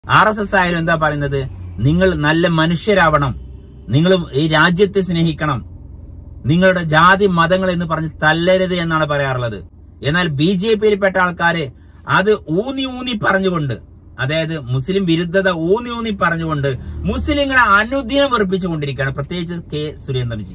R S S ആയാലും എന്താ പറയുന്നത് നിങ്ങൾ നല്ല മനുഷ്യരാവണം നിങ്ങൾ ഈ രാജ്യത്തെ സ്നേഹിക്കണം നിങ്ങളുടെ ജാതി മതങ്ങൾ എന്ന് പറഞ്ഞ് തല്ലരുത് എന്നാണ് പറയാറുള്ളത് എന്നാൽ ബി ജെ പിയിൽപ്പെട്ട ആൾക്കാര് അത് ഊന്നി ഊന്നി പറഞ്ഞുകൊണ്ട് അതായത് മുസ്ലിം വിരുദ്ധത ഊന്നി ഊന്നി പറഞ്ഞുകൊണ്ട് മുസ്ലിങ്ങളെ അനുദിനം വെറുപ്പിച്ചുകൊണ്ടിരിക്കുകയാണ് പ്രത്യേകിച്ച് കെ സുരേന്ദ്രൻജി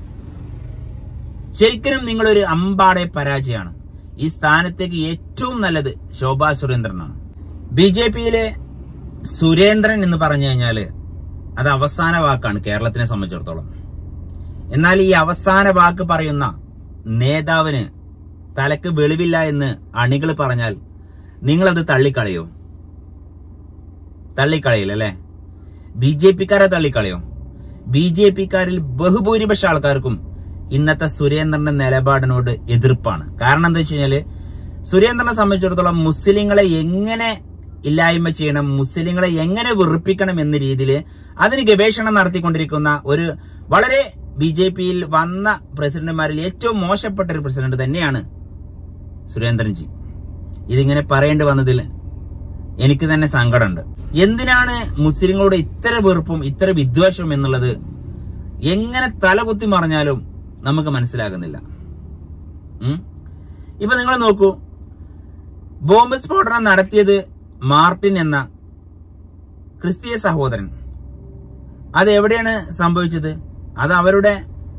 ശരിക്കും നിങ്ങളൊരു അമ്പാടെ പരാജയമാണ് ഈ സ്ഥാനത്തേക്ക് ഏറ്റവും നല്ലത് ശോഭാ സുരേന്ദ്രനാണ് ബി ജെ പിയിലെ സുരേന്ദ്രൻ എന്ന് പറഞ്ഞു കഴിഞ്ഞാല് അത് അവസാന വാക്കാണ് കേരളത്തിനെ സംബന്ധിച്ചിടത്തോളം എന്നാൽ ഈ അവസാന വാക്ക് പറയുന്ന നേതാവിന് തലക്ക് വെളിവില്ല എന്ന് അണികൾ പറഞ്ഞാൽ നിങ്ങളത് തള്ളിക്കളയോ തള്ളിക്കളയില്ല അല്ലെ ബി ജെ പിക്കാരെ തള്ളിക്കളയോ ബി ജെ പിക്കാരിൽ ബഹുഭൂരിപക്ഷ ആൾക്കാർക്കും ഇന്നത്തെ സുരേന്ദ്രന്റെ നിലപാടിനോട് എതിർപ്പാണ് കാരണം എന്താ വെച്ച് കഴിഞ്ഞാല് സുരേന്ദ്രനെ സംബന്ധിച്ചിടത്തോളം മുസ്ലിങ്ങളെ എങ്ങനെ ഇല്ലായ്മ ചെയ്യണം മുസ്ലിങ്ങളെ എങ്ങനെ വെറുപ്പിക്കണം എന്ന രീതിയിൽ അതിന് ഗവേഷണം നടത്തിക്കൊണ്ടിരിക്കുന്ന ഒരു വളരെ ബി ജെ പിയിൽ വന്ന പ്രസിഡന്റുമാരിൽ ഏറ്റവും മോശപ്പെട്ട ഒരു പ്രസിഡന്റ് തന്നെയാണ് സുരേന്ദ്രൻജി ഇതിങ്ങനെ പറയേണ്ടി വന്നതിൽ എനിക്ക് തന്നെ സങ്കടമുണ്ട് എന്തിനാണ് മുസ്ലിങ്ങളോട് ഇത്ര വെറുപ്പും ഇത്ര വിദ്വേഷവും എന്നുള്ളത് എങ്ങനെ തലകുത്തി മറിഞ്ഞാലും നമുക്ക് മനസ്സിലാകുന്നില്ല ഉം? ഇപ്പൊ നിങ്ങൾ നോക്കൂ ബോംബ് സ്ഫോടനം നടത്തിയത് മാർട്ടിൻ എന്ന ക്രിസ്തീയ സഹോദരൻ അത് എവിടെയാണ് സംഭവിച്ചത് അത് അവരുടെ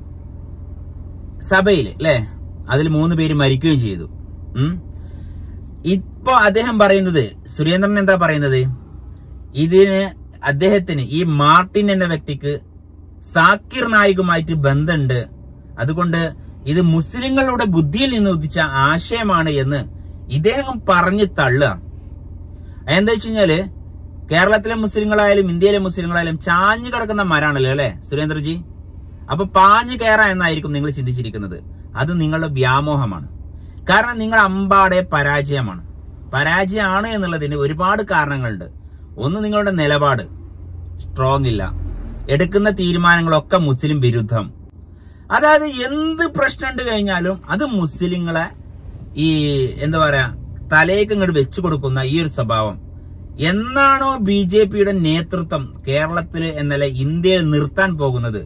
സഭയിൽ അല്ലെ അതിൽ മൂന്ന് പേര് മരിക്കുകയും ചെയ്തു ഉം. ഇപ്പൊ അദ്ദേഹം പറയുന്നത് സുരേന്ദ്രൻ എന്താ പറയുന്നത് ഇതിന് അദ്ദേഹത്തിന് ഈ മാർട്ടിൻ എന്ന വ്യക്തിക്ക് സാക്കിർ നായികുമായിട്ട് ബന്ധമുണ്ട് അതുകൊണ്ട് ഇത് മുസ്ലിങ്ങളുടെ ബുദ്ധിയിൽ നിന്ന് ഉദിച്ച ആശയമാണ് എന്ന് ഇദ്ദേഹം പറഞ്ഞു തള്ളുക എന്താ വെച്ച് കഴിഞ്ഞാല് കേരളത്തിലെ മുസ്ലിങ്ങളായാലും ഇന്ത്യയിലെ മുസ്ലിങ്ങളായാലും ചാഞ്ഞു കിടക്കുന്ന മരാണല്ലോ അല്ലെ സുരേന്ദ്രജി അപ്പൊ പാഞ്ഞു കയറാ എന്നായിരിക്കും നിങ്ങൾ ചിന്തിച്ചിരിക്കുന്നത് അത് നിങ്ങളുടെ വ്യാമോഹമാണ് കാരണം നിങ്ങൾ അമ്പാടെ പരാജയമാണ് പരാജയമാണ് എന്നുള്ളതിന് ഒരുപാട് കാരണങ്ങളുണ്ട് ഒന്ന് നിങ്ങളുടെ നിലപാട് സ്ട്രോങ് ഇല്ല എടുക്കുന്ന തീരുമാനങ്ങളൊക്കെ മുസ്ലിം വിരുദ്ധം അതായത് എന്ത് പ്രശ്നം ഉണ്ട് കഴിഞ്ഞാലും അത് മുസ്ലിങ്ങളെ ഈ എന്താ പറയാ തലേക്ക് ഇങ്ങോട്ട് വെച്ചു കൊടുക്കുന്ന ഈ ഒരു സ്വഭാവം എന്നാണോ ബി ജെ പിയുടെ നേതൃത്വം കേരളത്തില് എന്നല്ല ഇന്ത്യയിൽ നിർത്താൻ പോകുന്നത്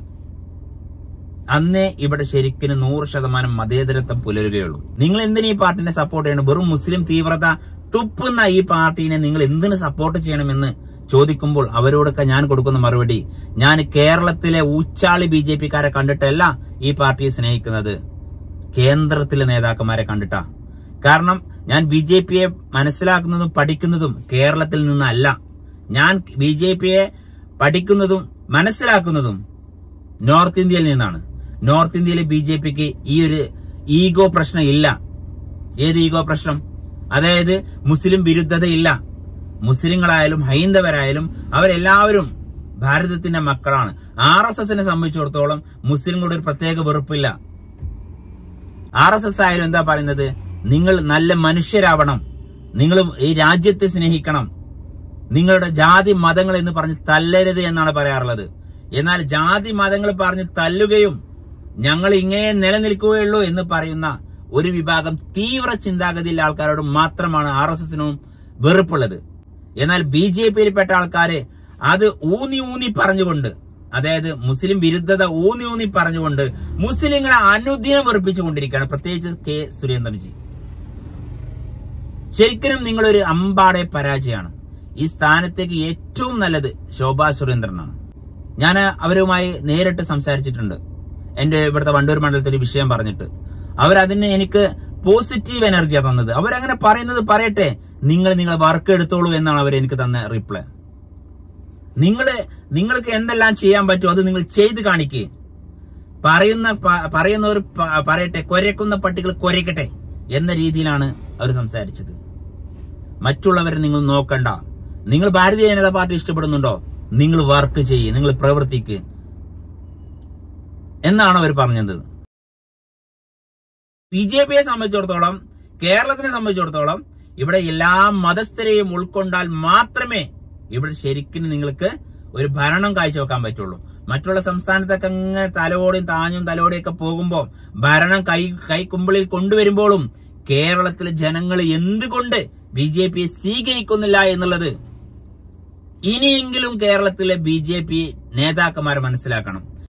അന്നേ ഇവിടെ ശരിക്കും നൂറ് ശതമാനം മതേതരത്വം പുലരുകയുള്ളൂ നിങ്ങൾ എന്തിനു ഈ പാർട്ടിനെ സപ്പോർട്ട് ചെയ്യണം വെറും മുസ്ലിം തീവ്രത തുപ്പുന്ന ഈ പാർട്ടീനെ നിങ്ങൾ എന്തിനു സപ്പോർട്ട് ചെയ്യണമെന്ന് ചോദിക്കുമ്പോൾ അവരോടൊക്കെ ഞാൻ കൊടുക്കുന്ന മറുപടി ഞാൻ കേരളത്തിലെ ഊച്ചാളി ബി ജെ പിക്കാരെ കണ്ടിട്ടല്ല ഈ പാർട്ടിയെ സ്നേഹിക്കുന്നത് കേന്ദ്രത്തിലെ നേതാക്കന്മാരെ കണ്ടിട്ടാ കാരണം ഞാൻ ബി ജെ പിയെ മനസ്സിലാക്കുന്നതും പഠിക്കുന്നതും കേരളത്തിൽ നിന്നല്ല ഞാൻ ബി ജെ പിയെ പഠിക്കുന്നതും മനസ്സിലാക്കുന്നതും നോർത്ത് ഇന്ത്യയിൽ നിന്നാണ് നോർത്ത് ഇന്ത്യയിലെ ബി ജെ പിക്ക് ഈ ഒരു ഈഗോ പ്രശ്നം ഇല്ല ഏത് ഈഗോ പ്രശ്നം അതായത് മുസ്ലിം വിരുദ്ധത ഇല്ല മുസ്ലിങ്ങളായാലും ഹൈന്ദവരായാലും അവരെല്ലാവരും ഭാരതത്തിന്റെ മക്കളാണ് ആർ എസ് എസിനെ സംബന്ധിച്ചിടത്തോളം മുസ്ലിങ്ങളുടെ ഒരു പ്രത്യേക വെറുപ്പില്ല ആർ എസ് എസ് ആയാലും എന്താ പറയുന്നത് നിങ്ങൾ നല്ല മനുഷ്യരാവണം നിങ്ങൾ ഈ രാജ്യത്തെ സ്നേഹിക്കണം നിങ്ങളുടെ ജാതി മതങ്ങൾ എന്ന് പറഞ്ഞ് തല്ലരുത് എന്നാണ് പറയാറുള്ളത് എന്നാൽ ജാതി മതങ്ങൾ പറഞ്ഞ് തല്ലുകയും ഞങ്ങൾ ഇങ്ങനെ നിലനിൽക്കുകയുള്ളൂ എന്ന് പറയുന്ന ഒരു വിഭാഗം തീവ്ര ചിന്താഗതിയിലെ ആൾക്കാരോട് മാത്രമാണ് ആർ എസ് എസിനും വെറുപ്പുള്ളത് എന്നാൽ ബി ജെ പിയിൽപ്പെട്ട ആൾക്കാര് അത് ഊന്നി ഊന്നി പറഞ്ഞുകൊണ്ട് അതായത് മുസ്ലിം വിരുദ്ധത ഊന്നി ഊന്നി പറഞ്ഞുകൊണ്ട് മുസ്ലിങ്ങളെ അനുദിനം വെറുപ്പിച്ചുകൊണ്ടിരിക്കുകയാണ് പ്രത്യേകിച്ച് കെ സുരേന്ദ്രൻജി ശരിക്കും നിങ്ങളൊരു അമ്പാടെ പരാജയമാണ് ഈ സ്ഥാനത്തേക്ക് ഏറ്റവും നല്ലത് ശോഭാ സുരേന്ദ്രനാണ് ഞാൻ അവരുമായി നേരിട്ട് സംസാരിച്ചിട്ടുണ്ട് എന്റെ ഇവിടുത്തെ വണ്ടൂർ മണ്ഡലത്തിൽ ഒരു വിഷയം പറഞ്ഞിട്ട് അവരതിന് എനിക്ക് പോസിറ്റീവ് എനർജിയാണ് തന്നത് അവരങ്ങനെ പറയുന്നത് പറയട്ടെ നിങ്ങൾ നിങ്ങൾ വർക്ക് എടുത്തോളൂ എന്നാണ് അവർ എനിക്ക് തന്ന റിപ്ലൈ നിങ്ങള് നിങ്ങൾക്ക് എന്തെല്ലാം ചെയ്യാൻ പറ്റുമോ അത് നിങ്ങൾ ചെയ്ത് കാണിക്കുക പറയുന്ന പ- പറയുന്നവർ പ- പറയട്ടെ കുരയ്ക്കുന്ന പട്ടികൾ കുരയ്ക്കട്ടെ എന്ന രീതിയിലാണ് അവർ സംസാരിച്ചത് മറ്റുള്ളവരെ നിങ്ങൾ നോക്കണ്ട നിങ്ങൾ ഭാരതീയ ജനതാ പാർട്ടി ഇഷ്ടപ്പെടുന്നുണ്ടോ നിങ്ങൾ വർക്ക് ചെയ്യ് നിങ്ങൾ പ്രവർത്തിക്ക് എന്നാണ് അവർ പറഞ്ഞത് ബി ജെ പിയെ സംബന്ധിച്ചിടത്തോളം കേരളത്തിനെ സംബന്ധിച്ചിടത്തോളം ഇവിടെ എല്ലാ മതസ്ഥരെയും ഉൾക്കൊണ്ടാൽ മാത്രമേ ഇവിടെ ശരിക്കും നിങ്ങൾക്ക് ഒരു ഭരണം കാഴ്ചവെക്കാൻ പറ്റുള്ളൂ മറ്റുള്ള സംസ്ഥാനത്തൊക്കെ അങ്ങനെ തലോടും താഞ്ഞും തലോടിയും ഒക്കെ പോകുമ്പോ ഭരണം കൈ കൈക്കുമ്പിളിൽ കൊണ്ടുവരുമ്പോഴും കേരളത്തിലെ ജനങ്ങൾ എന്തുകൊണ്ട് ബി ജെ പിയെ സ്വീകരിക്കുന്നില്ല എന്നുള്ളത് ഇനിയെങ്കിലും കേരളത്തിലെ ബി ജെ പി നേതാക്കന്മാർ മനസ്സിലാക്കണം